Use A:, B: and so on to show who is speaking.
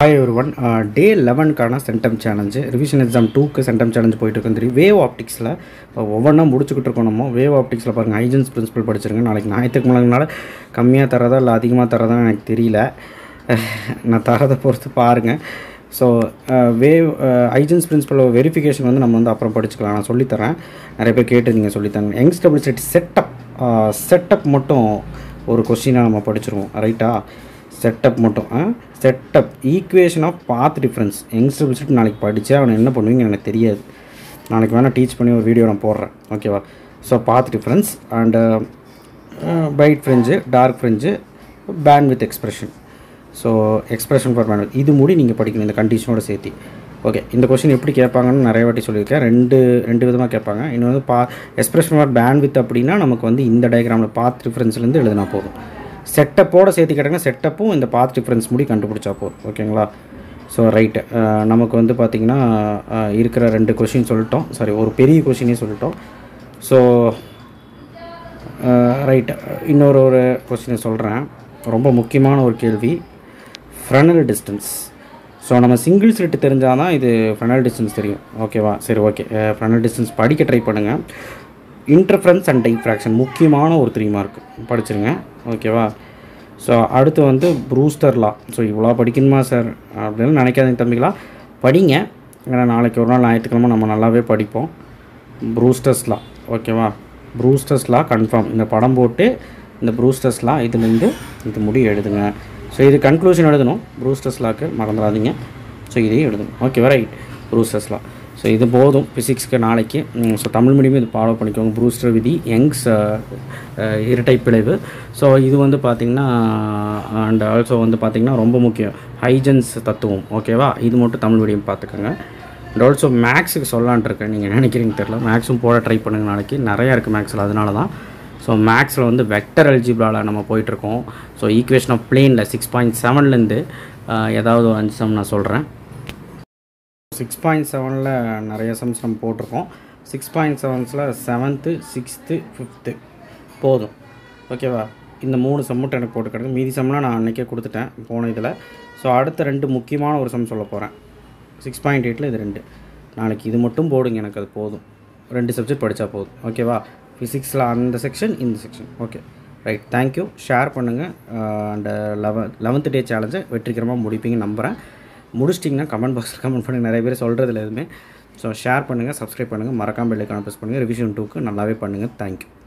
A: hi ஒரு one day லெவனுக்கான centum challenge revision exam டூக்கு சென்டம் சேலஞ்ச் போயிட்டு இருக்கு தெரியும் வேவ் ஆப்டிக்ஸில் இப்போ ஒவ்வொன்றா முடிச்சுக்கிட்டு இருக்கோம் நம்ம வேவ் ஆப்டிக்ஸில் பாருங்கள் ஹைஜன்ஸ் பிரின்சிபல் படிச்சிருங்க நாளைக்கு ஞாயிற்றுக்கு முழங்கினால கம்மியாக தரதா இல்லை அதிகமாக தரதான்னு எனக்கு தெரியல நான் தரதை பொறுத்து பாருங்கள் so wave Huygens principle verification வந்து நம்ம வந்து அப்புறம் படிச்சுக்கலாம் நான் சொல்லித்தரேன் நிறைய பேர் கேட்டு நீங்கள் சொல்லித்தரேன் Young's double slit setup setup மட்டும் ஒரு கொஸ்டினாக நம்ம படிச்சிருவோம் ரைட்டா செட்டப் மட்டும் setup equation of path difference யங்ஸ்டர் விசிட் நாளைக்கு படித்தா அவனை என்ன பண்ணுவீங்க எனக்கு தெரியாது நாளைக்கு வேணால் டீச் பண்ணி ஒரு வீடியோ நான் போடுறேன் ஓகேவா so path difference and bright fringe dark fringe band with expression so expression for band இது மூடி நீங்கள் படிக்கணும் இந்த கண்டிஷனோட சேர்த்து ஓகே இந்த கொஸ்டின் எப்படி கேட்பாங்கன்னு நிறைய வாட்டி சொல்லியிருக்கேன் ரெண்டு ரெண்டு விதமாக கேட்பாங்க இன்னொன்று பா எக்ஸ்பிரஷன் ஃபார் பேண்ட் வித் அப்படின்னா நமக்கு வந்து இந்த டயக்ராமில் பாத் டிஃப்ரென்ஸ்லேருந்து எழுதினா போதும் செட்டப்போட சேர்த்து கேட்டாங்கன்னா செட்டப்பும் இந்த பாத் டிஃப்ரென்ஸ் முடி கண்டுபிடிச்சா போதும் ஓகேங்களா ஸோ ரைட்டு நமக்கு வந்து பார்த்திங்கன்னா இருக்கிற ரெண்டு கொஷின் சொல்லிட்டோம் சாரி ஒரு பெரிய கொஷினே சொல்லிட்டோம் ஸோ ரைட் இன்னொரு ஒரு கொஸ்டினை சொல்கிறேன் ரொம்ப முக்கியமான ஒரு கேள்வி ஃப்ரனல் டிஸ்டன்ஸ் ஸோ நம்ம சிங்கிள் ஸ்லிட் தெரிஞ்சால் தான் இது ஃப்ரனல் டிஸ்டன்ஸ் தெரியும் ஓகேவா சரி ஓகே ஃப்ரனல் டிஸ்டன்ஸ் படிக்க ட்ரை பண்ணுங்கள் இன்டர்ஃபரன்ஸ் அண்ட் டைஃப்ராக்ஷன் முக்கியமான ஒரு த்ரீ மார்க் படிச்சிருங்க ஓகேவா ஸோ அடுத்து வந்து ப்ரூஸ்டர்லா ஸோ இவ்வளோ படிக்கணுமா சார் அப்படின்னு நினைக்காதீங்க தம்பிகளா படிங்க ஏன்னா நாளைக்கு ஒரு நாள் ஞாயிற்றுக்கிழமை நம்ம நல்லாவே படிப்போம் ப்ரூஸ்டர்ஸ்லா ஓகேவா ப்ரூஸ்டர்ஸ்லா கன்ஃபார்ம் இந்த படம் போட்டு இந்த ப்ரூஸ்டர்ஸ்லா இதுலேருந்து இது முடி எழுதுங்க ஸோ இது கன்க்ளூஷன் எழுதணும் ப்ரூஸ்டர்ஸ்லாக்கு மறந்துடாதீங்க ஸோ இதையும் எழுதணும் ஓகேவா ரைட் ப்ரூஸ்டர்ஸ்லா ஸோ இது போதும் ஃபிசிக்ஸ்க்கு நாளைக்கு ஸோ தமிழ் மீடியம் இது ஃபாலோ பண்ணிக்கோங்க ப்ரூஸ்டர் விதி யங்ஸ் இரட்டை பிழைவு ஸோ இது வந்து பார்த்திங்கன்னா அண்ட் ஆல்சோ வந்து பார்த்திங்கன்னா ரொம்ப முக்கியம் ஹைஜன்ஸ் தத்துவம் ஓகேவா இது மட்டும் தமிழ் மீடியம் பார்த்துக்கோங்க அண்ட் ஆல்சோ மேக்ஸுக்கு சொல்லான்ட்டு இருக்கேன் நீங்கள் நினைக்கிறீங்க தெரில மேக்ஸும் போட ட்ரை பண்ணுங்க நாளைக்கு நிறையா இருக்குது மேக்ஸில் அதனால தான் ஸோ மேக்ஸில் வந்து வெக்டர் அல்ஜிப்ராவில் நம்ம போயிட்டுருக்கோம் ஸோ ஈக்குவேஷன் ஆஃப் பிளேனில் சிக்ஸ் பாயிண்ட் செவன்லேருந்து ஏதாவது ஒரு அஞ்சு சம் நான் சொல்கிறேன் சிக்ஸ் பாயிண்ட் செவனில் நிறைய சம்ஸ் நம்ம போட்டிருக்கோம் சிக்ஸ் பாயிண்ட் செவன்ஸில் செவன்த்து சிக்ஸ்த்து ஃபிஃப்த்து போதும் ஓகேவா இந்த மூணு சம் மட்டும் எனக்கு போட்டு கிடக்கு மீதி சம்லாம் நான் அன்றைக்கே கொடுத்துட்டேன் போன இதில் ஸோ அடுத்த ரெண்டு முக்கியமான ஒரு சம் சொல்ல போகிறேன் சிக்ஸ் பாயிண்ட் எயிட்டில் இது ரெண்டு நாளைக்கு இது மட்டும் போடுங்க எனக்கு அது போதும் ரெண்டு சப்ஜெக்ட் படித்தா போதும் ஓகேவா ஃபிசிக்ஸில் அந்த செக்ஷன் இந்த section okay right thank you share பண்ணுங்கள் அண்ட் லெவன் லெவன்த் டே சேலஞ்சை வெற்றிகரமாக முடிப்பீங்க நம்புகிறேன் முடிச்சிட்டிங்கன்னா கமெண்ட் பாக்ஸில் கமெண்ட் பண்ணுங்கள் நிறைய பேர் சொல்கிறதுல எதுவுமே ஸோ ஷேர் பண்ணுங்கள் சப்ஸ்கிரைப் பண்ணுங்கள் மறக்காமல் பெல்லைக்கான ப்ரெஸ் பண்ணுங்கள் ரிவிஷன் டூக்கு நல்லாவே பண்ணுங்கள் தேங்க்யூ